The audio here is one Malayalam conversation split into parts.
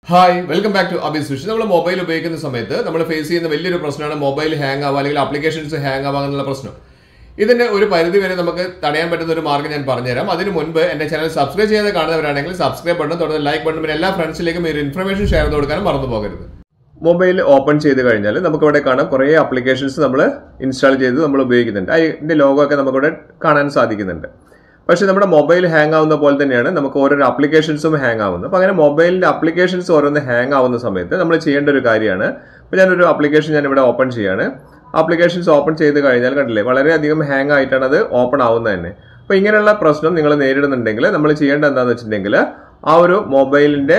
hi welcome back to Abi Sushi നമ്മൾ മൊബൈൽ ഉപയോഗിക്കുന്ന സമയത്ത് നമ്മൾ ഫേസ് ചെയ്യുന്ന വലിയൊരു പ്രശ്നമാണ് മൊബൈൽ ഹാങ് ആവുക അല്ലെങ്കിൽ ആപ്ലിക്കേഷൻസ് ഹാങ് ആവുക എന്നുള്ള പ്രശ്നം ഇതിന്റെ ഒരു പരിധി വരെ നമുക്ക് തടയാൻ പറ്റുന്ന ഒരു മാർഗ്ഗം ഞാൻ പറഞ്ഞുതരാം അതിന് മുൻപ് എന്റെ ചാനൽ സബ്സ്ക്രൈബ് ചെയ്ത് കാണുന്നവരാണെങ്കിൽ സബ്സ്ക്രൈബ് ബട്ടൺ തുടർന്ന് ലൈക്ക് ബട്ടൺ പിന്നെ എല്ലാ ഫ്രണ്ട്സിലേക്കും ഈ ഒരു ഇൻഫർമേഷൻ ഷെയർ ചെയ്ത് കൊടുക്കാനും മറന്നു പോകരുത് മൊബൈൽ ഓപ്പൺ ചെയ്ത് കഴിഞ്ഞാൽ നമുക്ക് ഇവിടെ കാണാം കുറേ ആപ്ലിക്കേഷൻസ് നമ്മൾ ഇൻസ്റ്റാൾ ചെയ്ത് നമ്മൾ ഉപയോഗിക്കുന്നുണ്ട് അതിന്റെ ലോഗോ ഒക്കെ നമുക്കിവിടെ കാണാൻ സാധിക്കുന്നുണ്ട് പക്ഷേ നമ്മുടെ മൊബൈൽ ഹാങ് ആവുന്ന പോലെ തന്നെയാണ് നമുക്ക് ഓരോരോ ആപ്ലിക്കേഷൻസും ഹാങ് ആവുന്നത് അപ്പോൾ അങ്ങനെ മൊബൈലിന്റെ ആപ്ലിക്കേഷൻസ് ഓരോന്ന് ഹാങ് ആവുന്ന സമയത്ത് നമ്മൾ ചെയ്യേണ്ട ഒരു കാര്യമാണ് ഇപ്പോൾ ഞാനൊരു ആപ്ലിക്കേഷൻ ഞാൻ ഇവിടെ ഓപ്പൺ ചെയ്യാണ് ആപ്ലിക്കേഷൻസ് ഓപ്പൺ ചെയ്ത് കഴിഞ്ഞാൽ കണ്ടില്ലേ വളരെയധികം ഹാങ് ആയിട്ടാണ് അത് ഓപ്പൺ ആവുന്നത് തന്നെ അപ്പോൾ ഇങ്ങനെയുള്ള പ്രശ്നം നിങ്ങൾ നേരിടുന്നുണ്ടെങ്കിൽ നമ്മൾ ചെയ്യേണ്ടത് എന്താണെന്ന് വെച്ചിട്ടുണ്ടെങ്കിൽ ആ ഒരു മൊബൈലിന്റെ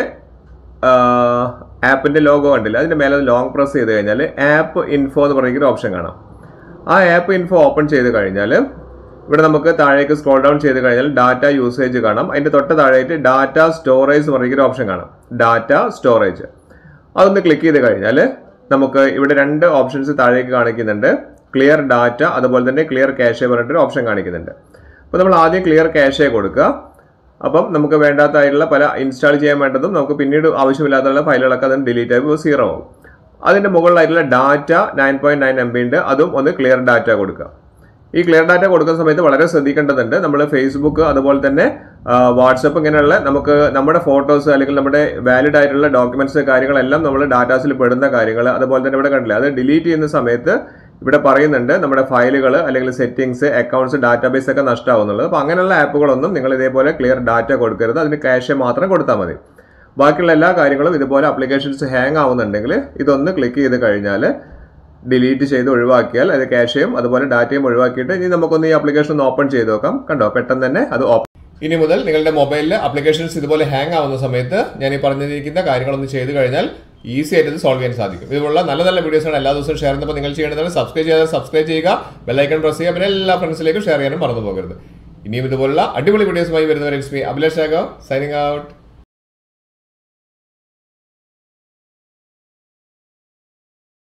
ആപ്പിന്റെ ലോഗോ കണ്ടില്ല അതിന്റെ മേലെ ലോങ് പ്രസ് ചെയ്ത് കഴിഞ്ഞാൽ ആപ്പ് ഇൻഫോ എന്ന് പറയുന്ന ഒരു ഓപ്ഷൻ കാണാം ആ ആപ്പ് ഇൻഫോ ഓപ്പൺ ചെയ്ത് കഴിഞ്ഞാൽ ഇവിടെ നമുക്ക് താഴേക്ക് സ്ക്രോൾ ഡൗൺ ചെയ്ത് കഴിഞ്ഞാൽ ഡാറ്റ യൂസേജ് കാണാം അതിന്റെ തൊട്ട് താഴെയായിട്ട് ഡാറ്റ സ്റ്റോറേജ് എന്ന് പറയുന്ന ഒരു ഓപ്ഷൻ കാണാം ഡാറ്റ സ്റ്റോറേജ് അതൊന്ന് ക്ലിക്ക് ചെയ്ത് കഴിഞ്ഞാൽ നമുക്ക് ഇവിടെ രണ്ട് ഓപ്ഷൻസ് താഴേക്ക് കാണിക്കുന്നുണ്ട് ക്ലിയർ ഡാറ്റ അതുപോലെ തന്നെ ക്ലിയർ ക്യാഷെ പറഞ്ഞിട്ടൊരു ഓപ്ഷൻ കാണിക്കുന്നുണ്ട് അപ്പോൾ നമ്മൾ ആദ്യം ക്ലിയർ ക്യാഷെ കൊടുക്കുക അപ്പം നമുക്ക് വേണ്ടാത്തതായിട്ടുള്ള പല ഇൻസ്റ്റാൾ ചെയ്യാൻ വേണ്ടതും നമുക്ക് പിന്നീട് ആവശ്യമില്ലാത്തുള്ള ഫയലുകളൊക്കെ അതിന് ഡിലീറ്റ് ആയി സീറോ ആവും അതിന്റെ മുകളിലായിട്ടുള്ള data nine point nine M B ഉണ്ട് അതും ഒന്ന് ക്ലിയർ ഡാറ്റ കൊടുക്കുക ഈ ക്ലിയർ ഡാറ്റ കൊടുക്കുന്ന സമയത്ത് വളരെ ശ്രദ്ധിക്കേണ്ടതുണ്ട് നമ്മൾ ഫേസ്ബുക്ക് അതുപോലെ തന്നെ വാട്സപ്പ് ഇങ്ങനെയുള്ള നമുക്ക് നമ്മുടെ ഫോട്ടോസ് അല്ലെങ്കിൽ നമ്മുടെ വാലിഡ് ആയിട്ടുള്ള ഡോക്യുമെന്റ്സ് കാര്യങ്ങളെല്ലാം നമ്മൾ ഡാറ്റാസിൽ പെടുന്ന കാര്യങ്ങൾ അതുപോലെ തന്നെ ഇവിടെ കണ്ടില്ല അത് ഡിലീറ്റ് ചെയ്യുന്ന സമയത്ത് ഇവിടെ പറയുന്നുണ്ട് നമ്മുടെ ഫയലുകൾ അല്ലെങ്കിൽ സെറ്റിംഗ്സ് അക്കൗണ്ട്സ് ഡാറ്റാബേസ് ഒക്കെ നഷ്ടമാവുന്നുള്ളത് അപ്പോൾ അങ്ങനെയുള്ള ആപ്പുകളൊന്നും നിങ്ങൾ ഇതേപോലെ ക്ലിയർ ഡാറ്റ കൊടുക്കരുത് അതിന് ക്യാഷ് മാത്രം കൊടുത്താൽ മതി ബാക്കിയുള്ള എല്ലാ കാര്യങ്ങളും ഇതുപോലെ ആപ്ലിക്കേഷൻസ് ഹാങ് ആവുന്നുണ്ടെങ്കിൽ ഇതൊന്ന് ക്ലിക്ക് ചെയ്ത് കഴിഞ്ഞാൽ ഡിലീറ്റ് ചെയ്ത് ഒഴിവാക്കിയാൽ അത് ക്യാഷയും അതുപോലെ ഡാറ്റയും ഒഴിവാക്കിയിട്ട് ഇനി നമുക്കൊന്ന് ഈ ആപ്ലിക്കേഷൻ ഒന്ന് ഓപ്പൺ ചെയ്ത് നോക്കാം കണ്ടോ പെട്ടെന്ന് തന്നെ അത് ഓപ്പൺ ഇനി മുതൽ നിങ്ങളുടെ മൊബൈലിൽ ആപ്ലിക്കേഷൻസ് ഇതുപോലെ ഹാങ് ആവുന്ന സമയത്ത് ഞാൻ ഈ പറഞ്ഞിരിക്കുന്ന കാര്യങ്ങളൊന്ന് ചെയ്ത് കഴിഞ്ഞാൽ ഈസി ആയിട്ട് ഇത് സോൾവ് ചെയ്യാൻ സാധിക്കും ഇതുപോലുള്ള നല്ല നല്ല വീഡിയോസാണ് എല്ലാ ദിവസവും ഷെയർ ചെയ്യുമ്പോൾ നിങ്ങൾ ചെയ്യേണ്ടത് സബ്സ്ക്രൈബ് ചെയ്യാതെ സബ്സ്ക്രൈബ് ചെയ്യുക ബെല്ലൈക്കൺ പ്രസ് ചെയ്യുക പിന്നെ എല്ലാ ഫ്രണ്ട്സിലേക്കും ഷെയർ ചെയ്യാനും മറന്നു പോകരുത് ഇനിയും ഇതുപോലുള്ള അടിപൊളി വീഡിയോസുമായി വരുന്നവരെ it's me Abhilash Raghav signing out